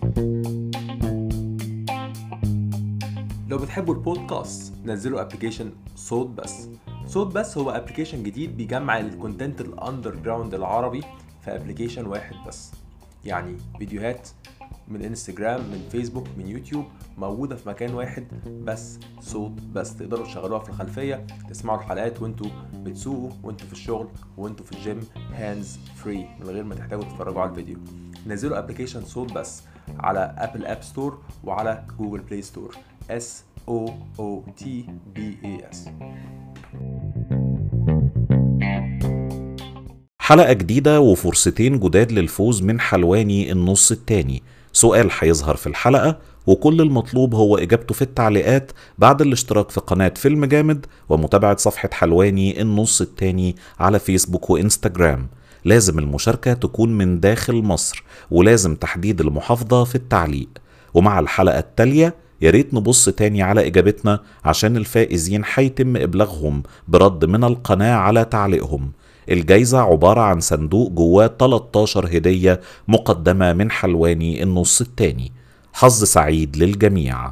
لو بتحبوا البودكاست نزلوا ابلكيشن صوت بس صوت بس هو ابلكيشن جديد بيجمع الكونتنت الاندر جراوند العربي في ابلكيشن واحد بس يعني فيديوهات من انستجرام من فيسبوك من يوتيوب موجودة في مكان واحد بس صوت بس تقدروا تشغلوها في الخلفية تسمعوا الحلقات وانتوا بتسوقوا وانتوا في الشغل وانتوا في الجيم هاندز فري من غير ما تحتاجوا تتفرجوا على الفيديو نزلوا ابلكيشن صوت بس على ابل اب ستور وعلى جوجل بلاي ستور S O O T B A S حلقة جديدة وفرصتين جداد للفوز من حلواني النص التاني سؤال هيظهر في الحلقة وكل المطلوب هو إجابته في التعليقات بعد الاشتراك في قناة فيلم جامد ومتابعة صفحة حلواني النص التاني على فيسبوك وإنستجرام لازم المشاركة تكون من داخل مصر ولازم تحديد المحافظة في التعليق ومع الحلقة التالية يا ريت نبص تاني على إجابتنا عشان الفائزين هيتم إبلاغهم برد من القناة على تعليقهم الجايزة عبارة عن صندوق جواه 13 هدية مقدمة من حلواني النص التاني حظ سعيد للجميع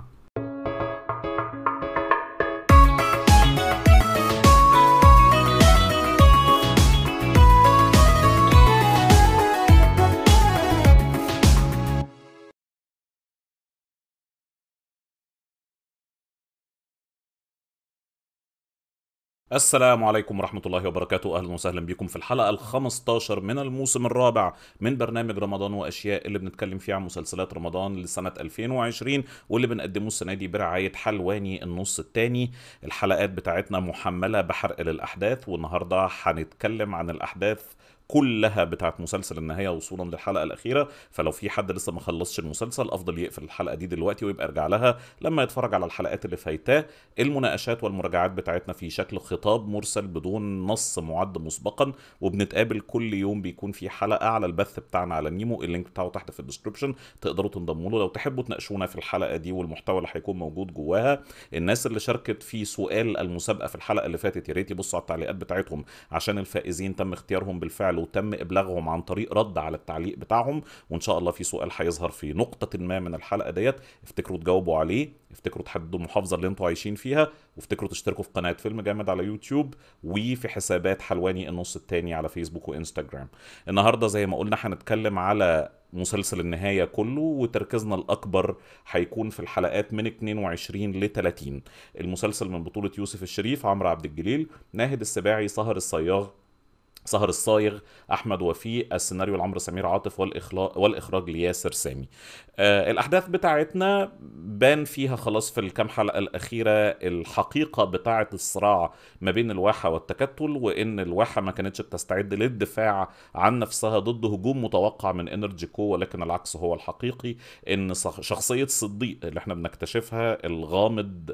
السلام عليكم ورحمة الله وبركاته أهلا وسهلا بكم في الحلقة ال 15 من الموسم الرابع من برنامج رمضان وأشياء اللي بنتكلم فيه عن مسلسلات رمضان لسنة 2020 واللي بنقدمه السنة دي برعاية حلواني النص التاني الحلقات بتاعتنا محملة بحرق للأحداث والنهاردة هنتكلم عن الأحداث كلها بتاعت مسلسل النهايه وصولا للحلقه الاخيره فلو في حد لسه ما خلصش المسلسل افضل يقفل الحلقه دي دلوقتي ويبقى يرجع لها لما يتفرج على الحلقات اللي فايتاه المناقشات والمراجعات بتاعتنا في شكل خطاب مرسل بدون نص معد مسبقا وبنتقابل كل يوم بيكون في حلقه على البث بتاعنا على نيمو اللينك بتاعه تحت في الديسكربشن تقدروا تنضموا له لو تحبوا تناقشونا في الحلقه دي والمحتوى اللي هيكون موجود جواها الناس اللي شاركت في سؤال المسابقه في الحلقه اللي فاتت يا ريت يبصوا على التعليقات بتاعتهم عشان الفائزين تم اختيارهم بالفعل وتم ابلاغهم عن طريق رد على التعليق بتاعهم وان شاء الله في سؤال هيظهر في نقطه ما من الحلقه ديت افتكروا تجاوبوا عليه افتكروا تحددوا المحافظه اللي انتوا عايشين فيها وافتكروا تشتركوا في قناه فيلم جامد على يوتيوب وفي حسابات حلواني النص التاني على فيسبوك وانستجرام النهارده زي ما قلنا هنتكلم على مسلسل النهاية كله وتركيزنا الأكبر هيكون في الحلقات من 22 ل 30 المسلسل من بطولة يوسف الشريف عمرو عبد الجليل ناهد السباعي سهر الصياغ سهر الصايغ احمد وفيق السيناريو لعمرو سمير عاطف والاخراج والاخراج لياسر سامي آه الاحداث بتاعتنا بان فيها خلاص في الكام حلقه الاخيره الحقيقه بتاعه الصراع ما بين الواحه والتكتل وان الواحه ما كانتش بتستعد للدفاع عن نفسها ضد هجوم متوقع من انرجي كو ولكن العكس هو الحقيقي ان شخصيه صديق اللي احنا بنكتشفها الغامض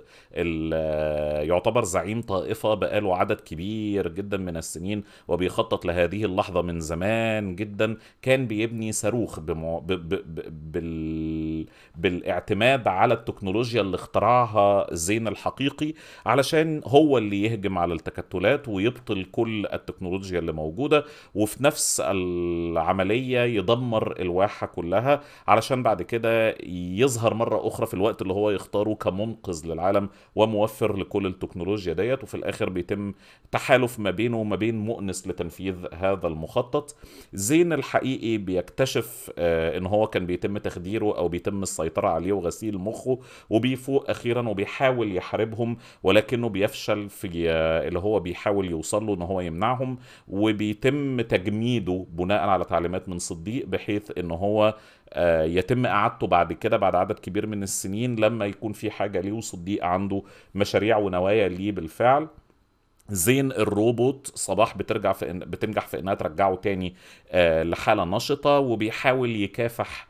اللي يعتبر زعيم طائفه بقاله عدد كبير جدا من السنين وبيخ بيخطط لهذه اللحظة من زمان جدا كان بيبني صاروخ بمو... ب... ب... ب... بال... بالاعتماد على التكنولوجيا اللي اخترعها زين الحقيقي علشان هو اللي يهجم على التكتلات ويبطل كل التكنولوجيا اللي موجودة وفي نفس العملية يدمر الواحة كلها علشان بعد كده يظهر مرة أخرى في الوقت اللي هو يختاره كمنقذ للعالم وموفر لكل التكنولوجيا ديت وفي الآخر بيتم تحالف ما بينه وما بين مؤنس لتنفيذ هذا المخطط زين الحقيقي بيكتشف ان هو كان بيتم تخديره او بيتم السيطره عليه وغسيل مخه وبيفوق اخيرا وبيحاول يحاربهم ولكنه بيفشل في اللي هو بيحاول يوصل له ان هو يمنعهم وبيتم تجميده بناء على تعليمات من صديق بحيث ان هو يتم اعادته بعد كده بعد عدد كبير من السنين لما يكون في حاجه ليه وصديق عنده مشاريع ونوايا ليه بالفعل زين الروبوت صباح بترجع في إن بتنجح في انها ترجعه تاني آه لحاله نشطه وبيحاول يكافح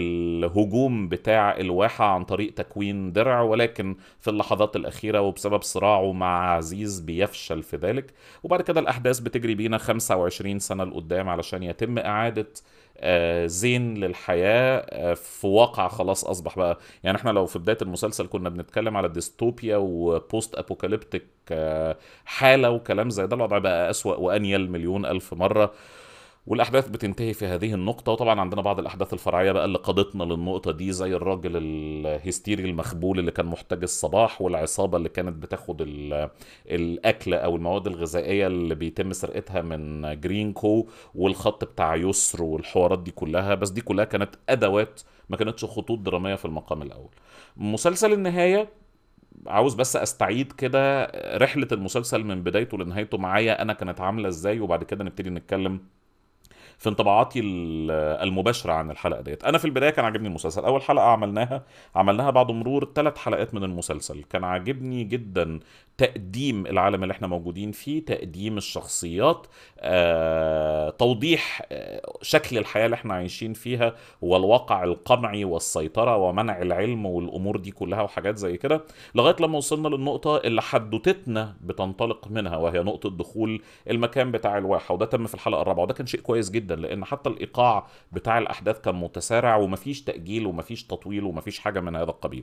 الهجوم بتاع الواحة عن طريق تكوين درع ولكن في اللحظات الأخيرة وبسبب صراعه مع عزيز بيفشل في ذلك وبعد كده الأحداث بتجري بينا 25 سنة لقدام علشان يتم إعادة آه زين للحياة آه في واقع خلاص أصبح بقى يعني احنا لو في بداية المسلسل كنا بنتكلم على ديستوبيا وبوست أبوكاليبتيك آه حالة وكلام زي ده الوضع بقى أسوأ وأنيل مليون ألف مرة والاحداث بتنتهي في هذه النقطه وطبعا عندنا بعض الاحداث الفرعيه بقى اللي قادتنا للنقطه دي زي الراجل الهستيري المخبول اللي كان محتجز صباح والعصابه اللي كانت بتاخد ال- الاكل او المواد الغذائيه اللي بيتم سرقتها من جرين كو والخط بتاع يسر والحوارات دي كلها بس دي كلها كانت ادوات ما كانتش خطوط دراميه في المقام الاول مسلسل النهايه عاوز بس استعيد كده رحله المسلسل من بدايته لنهايته معايا انا كانت عامله ازاي وبعد كده نبتدي نتكلم في انطباعاتي ال- المباشره عن الحلقه ديت انا في البدايه كان عاجبني المسلسل اول حلقه عملناها عملناها بعد مرور ثلاث حلقات من المسلسل كان عاجبني جدا تقديم العالم اللي احنا موجودين فيه تقديم الشخصيات آه، توضيح آه، شكل الحياه اللي احنا عايشين فيها والواقع القمعي والسيطره ومنع العلم والامور دي كلها وحاجات زي كده لغايه لما وصلنا للنقطه اللي حدوتتنا بتنطلق منها وهي نقطه دخول المكان بتاع الواحه وده تم في الحلقه الرابعه وده كان شيء كويس جدا لان حتى الايقاع بتاع الاحداث كان متسارع ومفيش تاجيل ومفيش تطويل ومفيش حاجه من هذا القبيل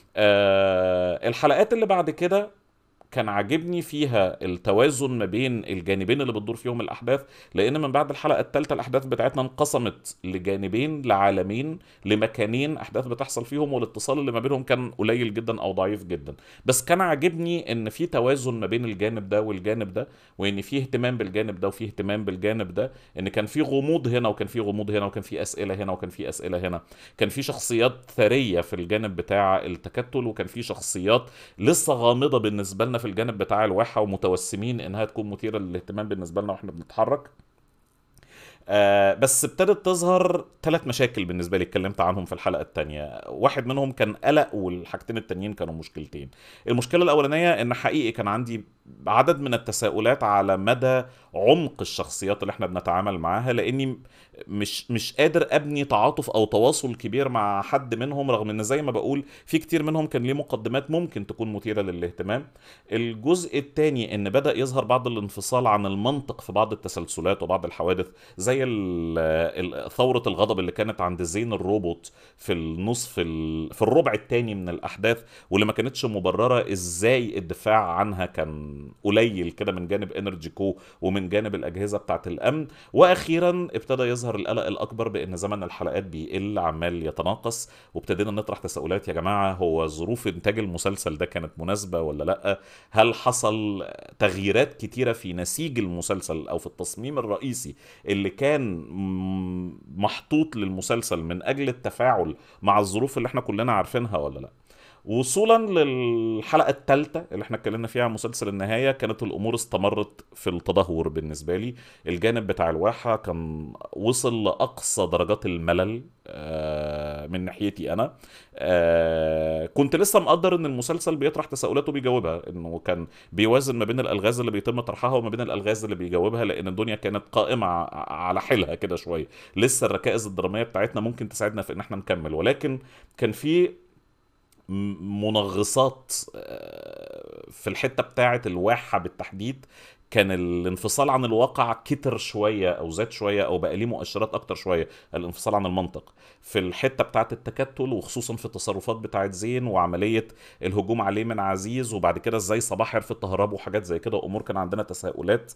آه الحلقات اللي بعد كده كان عاجبني فيها التوازن ما بين الجانبين اللي بتدور فيهم الاحداث لان من بعد الحلقه الثالثه الاحداث بتاعتنا انقسمت لجانبين لعالمين لمكانين احداث بتحصل فيهم والاتصال اللي ما بينهم كان قليل جدا او ضعيف جدا بس كان عاجبني ان في توازن ما بين الجانب ده والجانب ده وان في اهتمام بالجانب ده وفي اهتمام بالجانب ده ان كان في غموض هنا وكان في غموض هنا وكان في اسئله هنا وكان في اسئله هنا كان في شخصيات ثريه في الجانب بتاع التكتل وكان في شخصيات لسه غامضه بالنسبه لنا في الجانب بتاع الواحه ومتوسمين انها تكون مثيره للاهتمام بالنسبه لنا واحنا بنتحرك آه بس ابتدت تظهر ثلاث مشاكل بالنسبه لي اتكلمت عنهم في الحلقه الثانيه واحد منهم كان قلق والحاجتين التانيين كانوا مشكلتين المشكله الاولانيه ان حقيقي كان عندي عدد من التساؤلات على مدى عمق الشخصيات اللي احنا بنتعامل معاها لاني مش مش قادر ابني تعاطف او تواصل كبير مع حد منهم رغم ان زي ما بقول في كتير منهم كان ليه مقدمات ممكن تكون مثيره للاهتمام الجزء الثاني ان بدا يظهر بعض الانفصال عن المنطق في بعض التسلسلات وبعض الحوادث زي ال- ال- ثوره الغضب اللي كانت عند زين الروبوت في النصف ال- في الربع الثاني من الاحداث واللي ما كانتش مبرره ازاي الدفاع عنها كان قليل كده من جانب انرجي كو ومن جانب الاجهزه بتاعه الامن واخيرا ابتدى يظهر القلق الاكبر بان زمن الحلقات بيقل عمال يتناقص وابتدينا نطرح تساؤلات يا جماعه هو ظروف انتاج المسلسل ده كانت مناسبه ولا لا هل حصل تغييرات كتيره في نسيج المسلسل او في التصميم الرئيسي اللي كان م- محطوط للمسلسل من اجل التفاعل مع الظروف اللي احنا كلنا عارفينها ولا لا وصولا للحلقه الثالثه اللي احنا اتكلمنا فيها عن مسلسل النهايه كانت الامور استمرت في التدهور بالنسبه لي الجانب بتاع الواحه كان وصل لاقصى درجات الملل آه، من ناحيتي انا آه، كنت لسه مقدر ان المسلسل بيطرح تساؤلات وبيجاوبها انه كان بيوازن ما بين الالغاز اللي بيتم طرحها وما بين الالغاز اللي بيجاوبها لان الدنيا كانت قائمه ع- على حيلها كده شويه لسه الركائز الدراميه بتاعتنا ممكن تساعدنا في ان احنا نكمل ولكن كان في م- منغصات آه، في الحته بتاعه الواحه بالتحديد كان الانفصال عن الواقع كتر شويه او زاد شويه او بقى ليه مؤشرات اكتر شويه الانفصال عن المنطق في الحته بتاعه التكتل وخصوصا في التصرفات بتاعه زين وعمليه الهجوم عليه من عزيز وبعد كده ازاي صباح عرفت تهرب وحاجات زي كده امور كان عندنا تساؤلات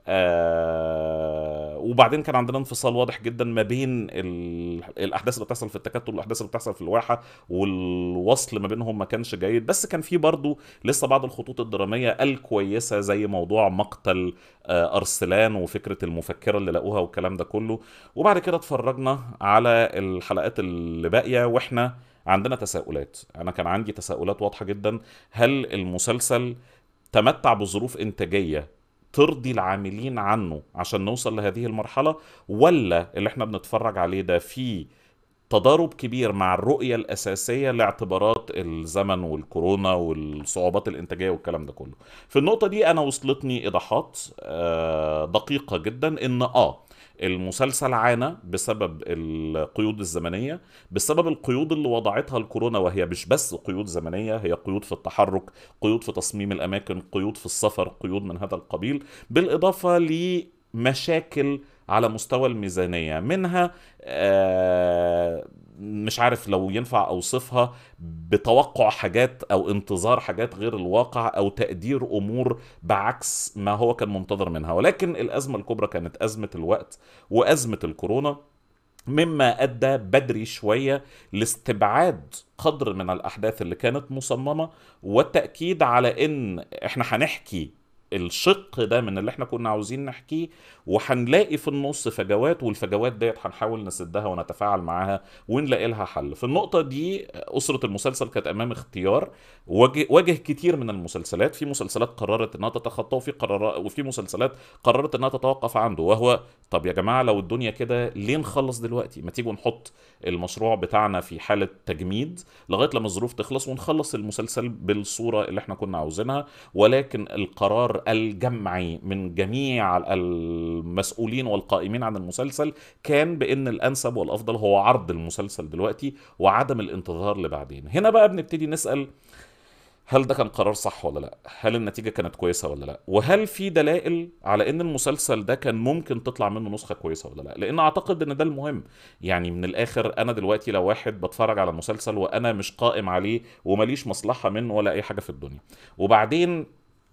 آه وبعدين كان عندنا انفصال واضح جدا ما بين ال... الاحداث اللي بتحصل في التكتل والاحداث اللي بتحصل في الواحه والوصل ما بينهم ما كانش جيد بس كان في برضو لسه بعض الخطوط الدراميه الكويسه زي موضوع مقتل آه، ارسلان وفكره المفكره اللي لقوها والكلام ده كله وبعد كده اتفرجنا على الحلقات اللي باقيه واحنا عندنا تساؤلات انا كان عندي تساؤلات واضحه جدا هل المسلسل تمتع بظروف انتاجيه ترضي العاملين عنه عشان نوصل لهذه المرحله ولا اللي احنا بنتفرج عليه ده فيه تضارب كبير مع الرؤية الأساسية لاعتبارات الزمن والكورونا والصعوبات الإنتاجية والكلام ده كله في النقطة دي أنا وصلتني إيضاحات آه، دقيقة جدا إن آه المسلسل عانى بسبب القيود الزمنية بسبب القيود اللي وضعتها الكورونا وهي مش بس قيود زمنية هي قيود في التحرك قيود في تصميم الأماكن قيود في السفر قيود من هذا القبيل بالإضافة لمشاكل على مستوى الميزانية منها آه، مش عارف لو ينفع اوصفها بتوقع حاجات او انتظار حاجات غير الواقع او تقدير امور بعكس ما هو كان منتظر منها ولكن الازمه الكبرى كانت ازمه الوقت وازمه الكورونا مما ادى بدري شويه لاستبعاد قدر من الاحداث اللي كانت مصممه والتاكيد على ان احنا هنحكي الشق ده من اللي احنا كنا عاوزين نحكيه وهنلاقي في النص فجوات والفجوات ديت هنحاول نسدها ونتفاعل معاها ونلاقي لها حل في النقطة دي أسرة المسلسل كانت أمام اختيار واجه, واجه كتير من المسلسلات في مسلسلات قررت انها تتخطى وفي قرار وفي مسلسلات قررت انها تتوقف عنده وهو طب يا جماعة لو الدنيا كده ليه نخلص دلوقتي ما تيجوا نحط المشروع بتاعنا في حالة تجميد لغاية لما الظروف تخلص ونخلص المسلسل بالصورة اللي احنا كنا عاوزينها ولكن القرار الجمعي من جميع المسؤولين والقائمين عن المسلسل كان بان الانسب والافضل هو عرض المسلسل دلوقتي وعدم الانتظار لبعدين هنا بقى بنبتدي نسال هل ده كان قرار صح ولا لا هل النتيجه كانت كويسه ولا لا وهل في دلائل على ان المسلسل ده كان ممكن تطلع منه نسخه كويسه ولا لا لان اعتقد ان ده المهم يعني من الاخر انا دلوقتي لو واحد بتفرج على مسلسل وانا مش قائم عليه ومليش مصلحه منه ولا اي حاجه في الدنيا وبعدين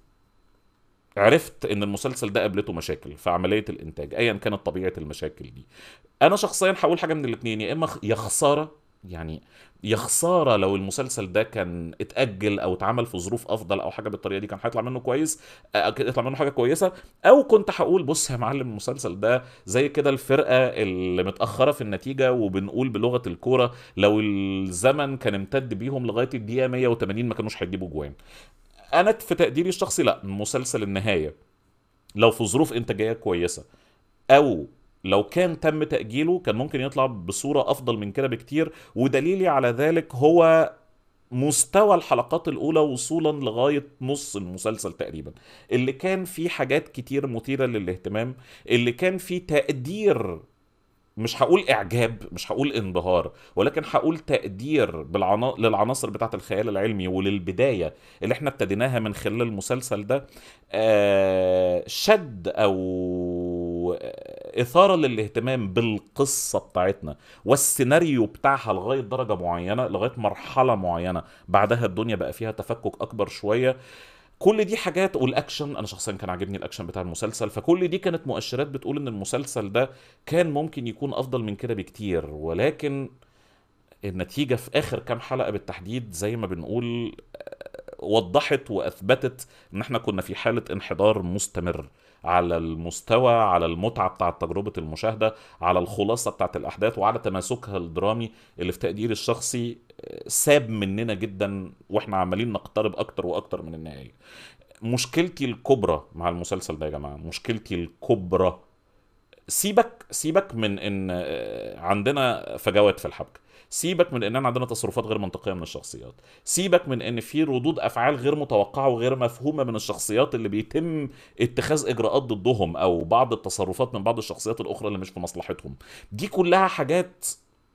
عرفت ان المسلسل ده قابلته مشاكل في عمليه الانتاج ايا كانت طبيعه المشاكل دي انا شخصيا هقول حاجه من الاثنين يا اما يا خساره يعني يا خساره لو المسلسل ده كان اتاجل او اتعمل في ظروف افضل او حاجه بالطريقه دي كان هيطلع منه كويس يطلع منه حاجه كويسه او كنت هقول بص يا معلم المسلسل ده زي كده الفرقه اللي متاخره في النتيجه وبنقول بلغه الكوره لو الزمن كان امتد بيهم لغايه الدقيقه 180 ما كانوش هيجيبوا جوان انا في تقديري الشخصي لا مسلسل النهايه لو في ظروف انتاجيه كويسه او لو كان تم تاجيله كان ممكن يطلع بصوره افضل من كده بكتير ودليلي على ذلك هو مستوى الحلقات الاولى وصولا لغايه نص المسلسل تقريبا اللي كان فيه حاجات كتير مثيره للاهتمام اللي كان فيه تقدير مش هقول اعجاب مش هقول انبهار ولكن هقول تقدير بالعنا... للعناصر بتاعه الخيال العلمي وللبدايه اللي احنا ابتديناها من خلال المسلسل ده آه شد او اثاره للاهتمام بالقصه بتاعتنا والسيناريو بتاعها لغايه درجه معينه لغايه مرحله معينه بعدها الدنيا بقى فيها تفكك اكبر شويه كل دي حاجات والاكشن انا شخصيا كان عاجبني الاكشن بتاع المسلسل فكل دي كانت مؤشرات بتقول ان المسلسل ده كان ممكن يكون افضل من كده بكتير ولكن النتيجة في آخر كام حلقة بالتحديد زي ما بنقول وضحت وأثبتت إن إحنا كنا في حالة انحدار مستمر على المستوى على المتعة بتاعة تجربة المشاهدة على الخلاصة بتاعة الأحداث وعلى تماسكها الدرامي اللي في تقديري الشخصي ساب مننا جدا واحنا عمالين نقترب اكتر واكتر من النهايه مشكلتي الكبرى مع المسلسل ده يا جماعه مشكلتي الكبرى سيبك سيبك من ان عندنا فجوات في الحبكه سيبك من ان عندنا تصرفات غير منطقيه من الشخصيات سيبك من ان في ردود افعال غير متوقعه وغير مفهومه من الشخصيات اللي بيتم اتخاذ اجراءات ضدهم او بعض التصرفات من بعض الشخصيات الاخرى اللي مش في مصلحتهم دي كلها حاجات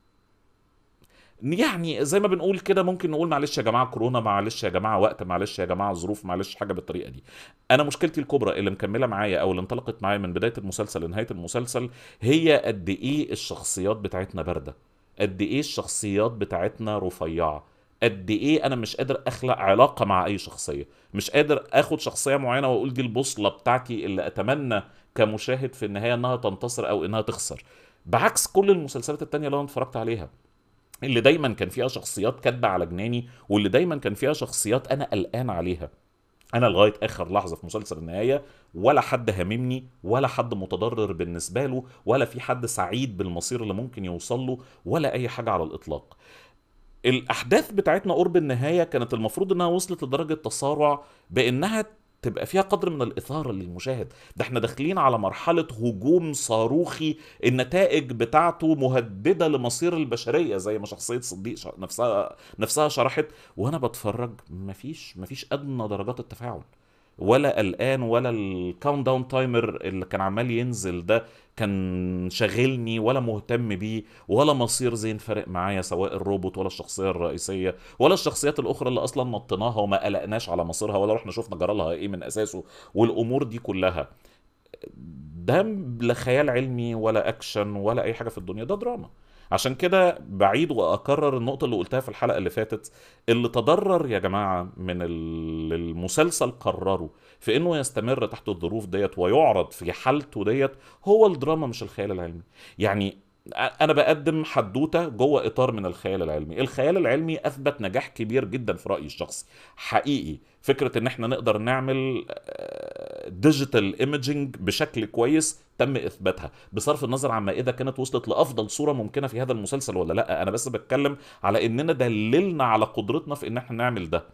يعني زي ما بنقول كده ممكن نقول معلش يا جماعه كورونا معلش يا جماعه وقت معلش يا جماعه ظروف معلش حاجه بالطريقه دي انا مشكلتي الكبرى اللي مكمله معايا او اللي انطلقت معايا من بدايه المسلسل لنهايه المسلسل هي قد ايه الشخصيات بتاعتنا بارده قد ايه الشخصيات بتاعتنا رفيعه قد ايه انا مش قادر اخلق علاقه مع اي شخصيه مش قادر اخد شخصيه معينه واقول دي البوصله بتاعتي اللي اتمنى كمشاهد في النهايه انها تنتصر او انها تخسر بعكس كل المسلسلات التانية اللي انا اتفرجت عليها اللي دايما كان فيها شخصيات كاتبه على جناني واللي دايما كان فيها شخصيات انا قلقان عليها انا لغايه اخر لحظه في مسلسل النهايه ولا حد هاممني ولا حد متضرر بالنسبه له ولا في حد سعيد بالمصير اللي ممكن يوصل له ولا اي حاجه على الاطلاق الاحداث بتاعتنا قرب النهايه كانت المفروض انها وصلت لدرجه تصارع بانها تبقى فيها قدر من الإثارة للمشاهد ده احنا داخلين على مرحلة هجوم صاروخي النتائج بتاعته مهددة لمصير البشرية زي ما شخصية صديق نفسها نفسها شرحت وأنا بتفرج مفيش مفيش أدنى درجات التفاعل ولا قلقان ولا الكاونت داون تايمر اللي كان عمال ينزل ده كان شاغلني ولا مهتم بيه ولا مصير زين فارق معايا سواء الروبوت ولا الشخصيه الرئيسيه ولا الشخصيات الاخرى اللي اصلا نطيناها وما قلقناش على مصيرها ولا رحنا شفنا جرالها ايه من اساسه والامور دي كلها ده لا خيال علمي ولا اكشن ولا اي حاجه في الدنيا ده دراما عشان كده بعيد واكرر النقطه اللي قلتها في الحلقه اللي فاتت اللي تضرر يا جماعه من ال- المسلسل قرروا في انه يستمر تحت الظروف ديت ويعرض في حالته ديت هو الدراما مش الخيال العلمي يعني انا بقدم حدوته جوه اطار من الخيال العلمي الخيال العلمي اثبت نجاح كبير جدا في رايي الشخصي حقيقي فكره ان احنا نقدر نعمل ديجيتال ايمجنج بشكل كويس تم اثباتها بصرف النظر عما اذا كانت وصلت لافضل صوره ممكنه في هذا المسلسل ولا لا انا بس بتكلم على اننا دللنا على قدرتنا في ان احنا نعمل ده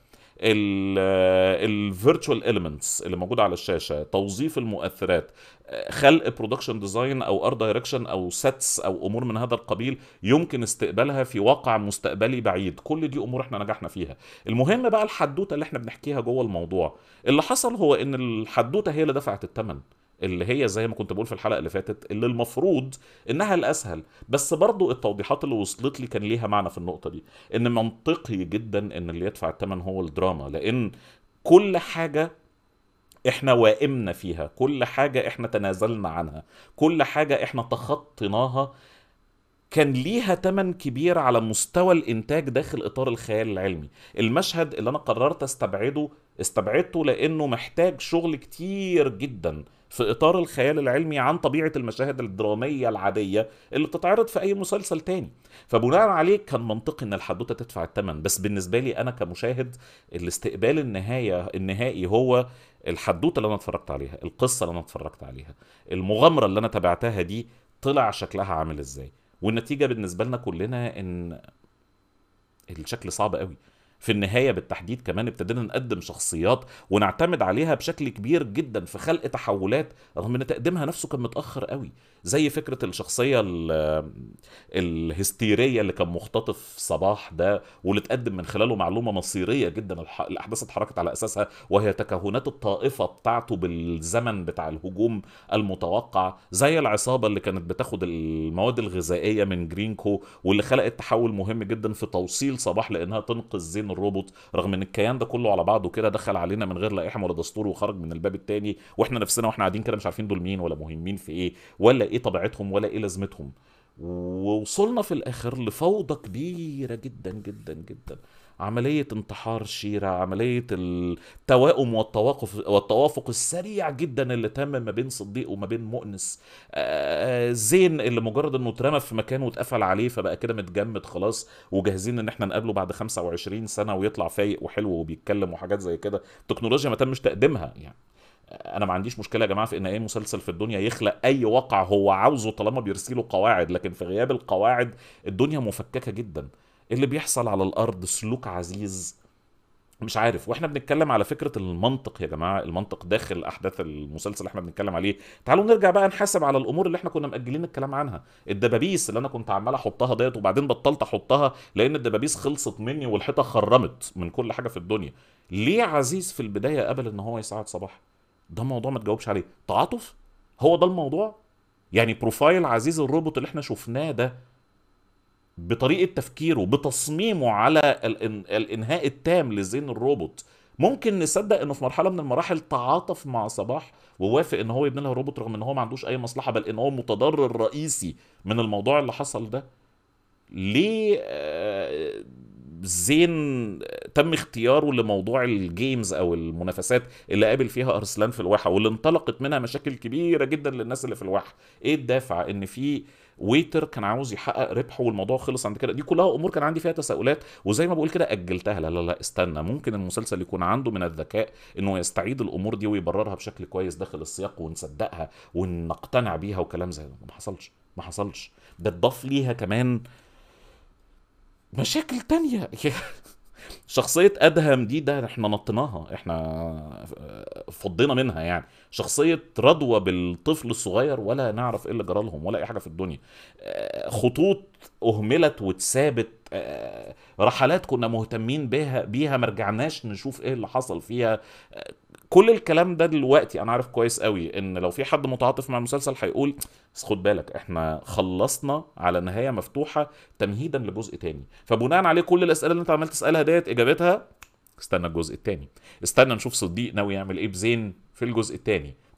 الفيرتشوال اليمنتس اللي موجوده على الشاشه توظيف المؤثرات خلق برودكشن ديزاين او ار دايركشن او سيتس او امور من هذا القبيل يمكن استقبالها في واقع مستقبلي بعيد كل دي امور احنا نجحنا فيها المهم بقى الحدوته اللي احنا بنحكيها جوه الموضوع اللي حصل هو ان الحدوته هي اللي دفعت الثمن اللي هي زي ما كنت بقول في الحلقه اللي فاتت اللي المفروض انها الاسهل بس برضو التوضيحات اللي وصلت لي كان ليها معنى في النقطه دي ان منطقي جدا ان اللي يدفع الثمن هو الدراما لان كل حاجه احنا وائمنا فيها كل حاجه احنا تنازلنا عنها كل حاجه احنا تخطيناها كان ليها تمن كبير على مستوى الانتاج داخل اطار الخيال العلمي المشهد اللي انا قررت استبعده استبعدته لانه محتاج شغل كتير جدا في اطار الخيال العلمي عن طبيعه المشاهد الدراميه العاديه اللي بتتعرض في اي مسلسل تاني فبناء عليه كان منطقي ان الحدوته تدفع الثمن بس بالنسبه لي انا كمشاهد الاستقبال النهايه النهائي هو الحدوته اللي انا اتفرجت عليها القصه اللي انا اتفرجت عليها المغامره اللي انا تابعتها دي طلع شكلها عامل ازاي والنتيجه بالنسبه لنا كلنا ان الشكل صعب قوي في النهايه بالتحديد كمان ابتدينا نقدم شخصيات ونعتمد عليها بشكل كبير جدا في خلق تحولات رغم ان تقديمها نفسه كان متاخر قوي زي فكره الشخصيه ال- الهستيريه اللي كان مختطف صباح ده واللي اتقدم من خلاله معلومه مصيريه جدا الح- الاحداث اتحركت على اساسها وهي تكهنات الطائفه بتاعته بالزمن بتاع الهجوم المتوقع زي العصابه اللي كانت بتاخد المواد الغذائيه من جرينكو واللي خلقت تحول مهم جدا في توصيل صباح لانها تنقذ زين الروبوت رغم ان الكيان ده كله على بعضه كده دخل علينا من غير لا احم ولا دستور وخرج من الباب التاني واحنا نفسنا واحنا قاعدين كده مش عارفين دول مين ولا مهمين في ايه ولا ايه طبيعتهم ولا ايه لازمتهم ووصلنا في الاخر لفوضى كبيره جدا جدا جدا عملية انتحار شيرة عملية التوائم والتوافق والتوافق السريع جدا اللي تم ما بين صديق وما بين مؤنس آه، زين اللي مجرد انه اترمى في مكان واتقفل عليه فبقى كده متجمد خلاص وجاهزين ان احنا نقابله بعد 25 سنة ويطلع فايق وحلو وبيتكلم وحاجات زي كده التكنولوجيا ما تمش تقديمها يعني انا ما عنديش مشكله يا جماعه في ان اي مسلسل في الدنيا يخلق اي واقع هو عاوزه طالما بيرسله قواعد لكن في غياب القواعد الدنيا مفككه جدا اللي بيحصل على الارض سلوك عزيز مش عارف واحنا بنتكلم على فكره المنطق يا جماعه المنطق داخل احداث المسلسل اللي احنا بنتكلم عليه تعالوا نرجع بقى نحاسب على الامور اللي احنا كنا مأجلين الكلام عنها الدبابيس اللي انا كنت عمال احطها ديت وبعدين بطلت احطها لان الدبابيس خلصت مني والحيطه خرمت من كل حاجه في الدنيا ليه عزيز في البدايه قبل ان هو يساعد صباح ده موضوع ما تجاوبش عليه تعاطف هو ده الموضوع يعني بروفايل عزيز الروبوت اللي احنا شفناه ده بطريقه تفكيره بتصميمه على الإن... الانهاء التام لزين الروبوت ممكن نصدق انه في مرحله من المراحل تعاطف مع صباح ووافق ان هو يبني لها روبوت رغم ان هو ما عندوش اي مصلحه بل ان هو متضرر رئيسي من الموضوع اللي حصل ده ليه آه، زين تم اختياره لموضوع الجيمز او المنافسات اللي قابل فيها ارسلان في الواحه واللي انطلقت منها مشاكل كبيره جدا للناس اللي في الواحه ايه الدافع ان في ويتر كان عاوز يحقق ربح والموضوع خلص عند كده دي كلها امور كان عندي فيها تساؤلات وزي ما بقول كده اجلتها لا لا لا استنى ممكن المسلسل يكون عنده من الذكاء انه يستعيد الامور دي ويبررها بشكل كويس داخل السياق ونصدقها ونقتنع بيها وكلام زي ده ما حصلش ما حصلش ده اتضاف ليها كمان مشاكل تانية شخصية أدهم دي ده احنا نطيناها احنا فضينا منها يعني شخصية رضوى بالطفل الصغير ولا نعرف ايه اللي جرى لهم ولا اي حاجة في الدنيا آه، خطوط أهملت واتثابت آه، رحلات كنا مهتمين بيها بيها ما رجعناش نشوف ايه اللي حصل فيها آه، كل الكلام ده دلوقتي انا عارف كويس قوي ان لو في حد متعاطف مع المسلسل هيقول بس خد بالك احنا خلصنا على نهايه مفتوحه تمهيدا لجزء تاني فبناء عليه كل الاسئله اللي انت عمال تسالها ديت اجابتها استنى الجزء التاني استنى نشوف صديق ناوي يعمل ايه بزين في الجزء التاني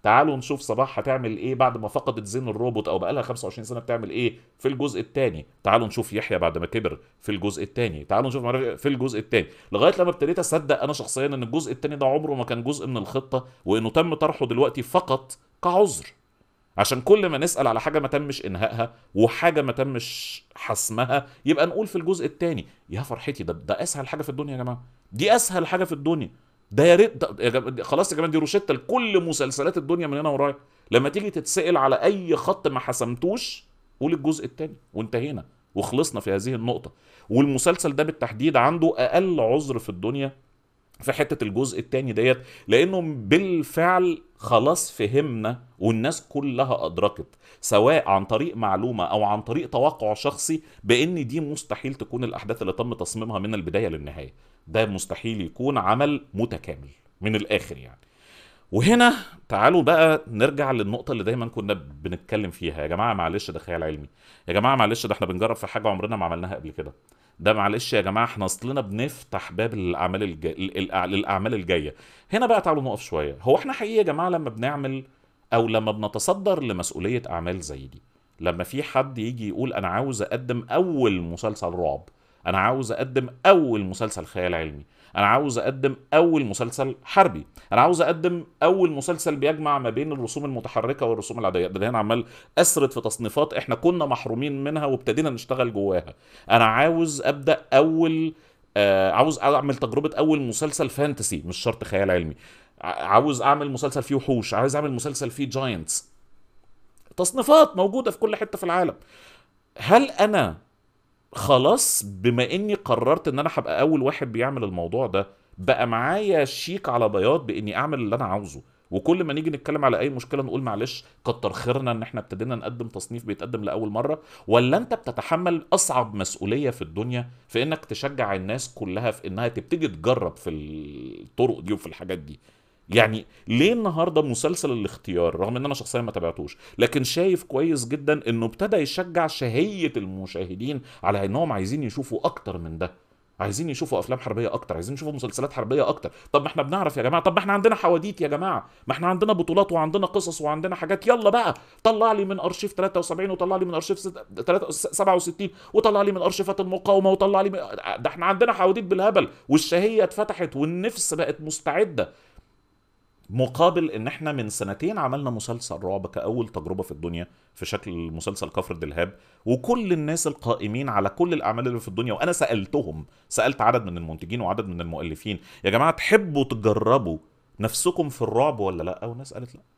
تعالوا نشوف صباح هتعمل ايه بعد ما فقدت زين الروبوت او بقالها 25 سنه بتعمل ايه في الجزء الثاني تعالوا نشوف يحيى بعد ما كبر في الجزء الثاني تعالوا نشوف معرفة في الجزء الثاني لغايه لما ابتديت اصدق انا شخصيا ان الجزء الثاني ده عمره ما كان جزء من الخطه وانه تم طرحه دلوقتي فقط كعذر عشان كل ما نسال على حاجه ما تمش انهائها وحاجه ما تمش حسمها يبقى نقول في الجزء الثاني يا فرحتي ده ده اسهل حاجه في الدنيا يا جماعه دي اسهل حاجه في الدنيا ده يا ريت ده- يا جماعة- خلاص يا جماعه دي روشته لكل مسلسلات الدنيا من هنا ورايح لما تيجي تتسال على اي خط ما حسمتوش قول الجزء الثاني وانتهينا وخلصنا في هذه النقطه والمسلسل ده بالتحديد عنده اقل عذر في الدنيا في حته الجزء الثاني ديت لانه بالفعل خلاص فهمنا والناس كلها ادركت سواء عن طريق معلومه او عن طريق توقع شخصي بان دي مستحيل تكون الاحداث اللي تم تصميمها من البدايه للنهايه ده مستحيل يكون عمل متكامل من الاخر يعني وهنا تعالوا بقى نرجع للنقطة اللي دايما كنا بنتكلم فيها يا جماعة معلش ده خيال علمي يا جماعة معلش ده احنا بنجرب في حاجة عمرنا ما عملناها قبل كده ده معلش يا جماعة احنا اصلنا بنفتح باب للأعمال الجاية للأعمال الجاية هنا بقى تعالوا نقف شوية هو احنا حقيقي يا جماعة لما بنعمل او لما بنتصدر لمسؤولية اعمال زي دي لما في حد يجي يقول انا عاوز اقدم اول مسلسل رعب انا عاوز اقدم اول مسلسل خيال علمي انا عاوز اقدم اول مسلسل حربي انا عاوز اقدم اول مسلسل بيجمع ما بين الرسوم المتحركه والرسوم العاديه ده هنا عمال اسرد في تصنيفات احنا كنا محرومين منها وابتدينا نشتغل جواها انا عاوز ابدا اول آه عاوز اعمل تجربه اول مسلسل فانتسي مش شرط خيال علمي ع- عاوز اعمل مسلسل فيه وحوش عاوز اعمل مسلسل فيه جاينتس تصنيفات موجوده في كل حته في العالم هل انا خلاص بما اني قررت ان انا هبقى اول واحد بيعمل الموضوع ده بقى معايا شيك على بياض باني اعمل اللي انا عاوزه وكل ما نيجي نتكلم على اي مشكله نقول معلش كتر خيرنا ان احنا ابتدينا نقدم تصنيف بيتقدم لاول مره ولا انت بتتحمل اصعب مسؤوليه في الدنيا في انك تشجع الناس كلها في انها تبتدي تجرب في الطرق دي وفي الحاجات دي يعني ليه النهارده مسلسل الاختيار رغم ان انا شخصيا ما تابعتوش لكن شايف كويس جدا انه ابتدى يشجع شهيه المشاهدين على انهم عايزين يشوفوا اكتر من ده عايزين يشوفوا افلام حربيه اكتر عايزين يشوفوا مسلسلات حربيه اكتر طب ما احنا بنعرف يا جماعه طب ما احنا عندنا حواديت يا جماعه ما احنا عندنا بطولات وعندنا قصص وعندنا حاجات يلا بقى طلع لي من ارشيف 73 وطلع لي من ارشيف ست- تلاتة- 67 وطلع لي من ارشيفات المقاومه وطلع لي من... ده احنا عندنا حواديت بالهبل والشهيه اتفتحت والنفس بقت مستعده مقابل ان احنا من سنتين عملنا مسلسل رعب كاول تجربه في الدنيا في شكل مسلسل كفر دلهاب وكل الناس القائمين على كل الاعمال اللي في الدنيا وانا سالتهم سالت عدد من المنتجين وعدد من المؤلفين يا جماعه تحبوا تجربوا نفسكم في الرعب ولا لا والناس قالت لا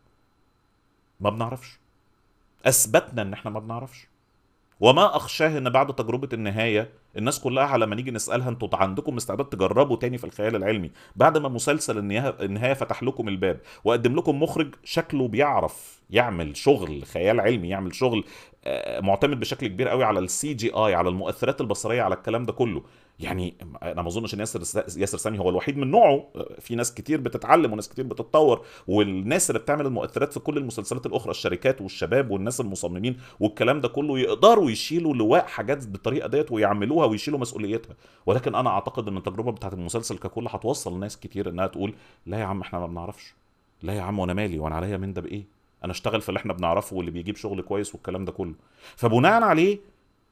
ما بنعرفش اثبتنا ان احنا ما بنعرفش وما اخشاه ان بعد تجربه النهايه الناس كلها على ما نيجي نسالها انتوا عندكم استعداد تجربوا تاني في الخيال العلمي بعد ما مسلسل النهايه النهايه فتح لكم الباب وقدم لكم مخرج شكله بيعرف يعمل شغل خيال علمي يعمل شغل آه، معتمد بشكل كبير قوي على السي جي اي على المؤثرات البصريه على الكلام ده كله يعني انا ما اظنش ان ياسر ياسر سامي هو الوحيد من نوعه في ناس كتير بتتعلم وناس كتير بتتطور والناس اللي بتعمل المؤثرات في كل المسلسلات الاخرى الشركات والشباب والناس المصممين والكلام ده كله يقدروا يشيلوا لواء حاجات بالطريقه ديت ويعملوها ويشيلوا مسؤوليتها ولكن انا اعتقد ان التجربه بتاعت المسلسل ككل هتوصل ناس كتير انها تقول لا يا عم احنا ما بنعرفش لا يا عم وانا مالي وانا عليا من ده بايه انا اشتغل في اللي احنا بنعرفه واللي بيجيب شغل كويس والكلام ده كله فبناء عليه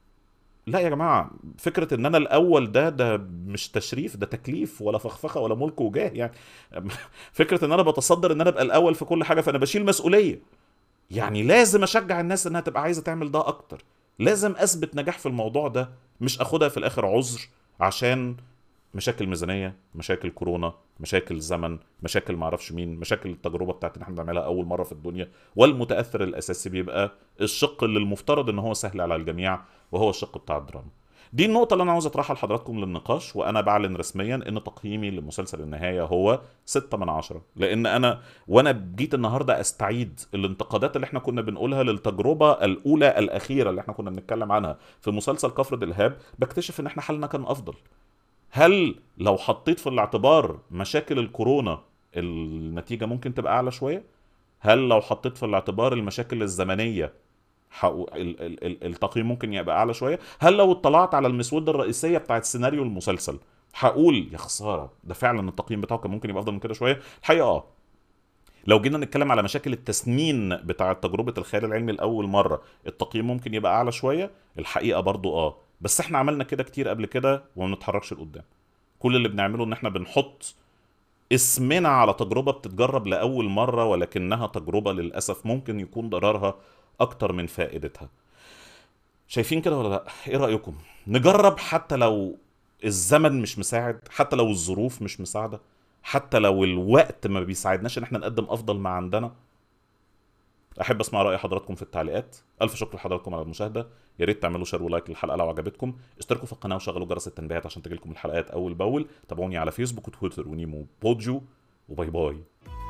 لا يا جماعه فكره ان انا الاول ده ده مش تشريف ده تكليف ولا فخفخه ولا ملك وجاه يعني فكره ان انا بتصدر ان انا ابقى الاول في كل حاجه فانا بشيل مسؤوليه يعني لازم اشجع الناس انها تبقى عايزه تعمل ده اكتر لازم اثبت نجاح في الموضوع ده مش اخدها في الاخر عذر عشان مشاكل ميزانيه مشاكل كورونا مشاكل زمن مشاكل معرفش مين مشاكل التجربه بتاعت ان احنا بنعملها اول مره في الدنيا والمتاثر الاساسي بيبقى الشق اللي المفترض ان هو سهل على الجميع وهو الشق بتاع الدراما دي النقطة اللي أنا عاوز أطرحها لحضراتكم للنقاش وأنا بعلن رسميا إن تقييمي لمسلسل النهاية هو ستة من عشرة لأن أنا وأنا جيت النهاردة أستعيد الانتقادات اللي إحنا كنا بنقولها للتجربة الأولى الأخيرة اللي إحنا كنا بنتكلم عنها في مسلسل كفر دلهاب بكتشف إن إحنا حالنا كان أفضل هل لو حطيت في الاعتبار مشاكل الكورونا النتيجة ممكن تبقى أعلى شوية؟ هل لو حطيت في الاعتبار المشاكل الزمنية حقو... ال... ال... ال... التقييم ممكن يبقى أعلى شوية؟ هل لو اطلعت على المسودة الرئيسية بتاعت سيناريو المسلسل هقول يا خسارة ده فعلا التقييم بتاعه كان ممكن يبقى أفضل من كده شوية؟ الحقيقة اه لو جينا نتكلم على مشاكل التسنين بتاعه تجربه الخيال العلمي لاول مره التقييم ممكن يبقى اعلى شويه الحقيقه برضو اه بس احنا عملنا كده كتير قبل كده وما بنتحركش لقدام كل اللي بنعمله ان احنا بنحط اسمنا على تجربه بتتجرب لاول مره ولكنها تجربه للاسف ممكن يكون ضررها اكتر من فائدتها شايفين كده ولا لا ايه رايكم نجرب حتى لو الزمن مش مساعد حتى لو الظروف مش مساعده حتى لو الوقت ما بيساعدناش ان احنا نقدم افضل ما عندنا احب اسمع راي حضراتكم في التعليقات الف شكر لحضراتكم على المشاهده يا ريت تعملوا شير ولايك للحلقه لو عجبتكم اشتركوا في القناه وشغلوا جرس التنبيهات عشان تجيلكم الحلقات اول باول تابعوني على فيسبوك وتويتر ونيمو بودجو وباي باي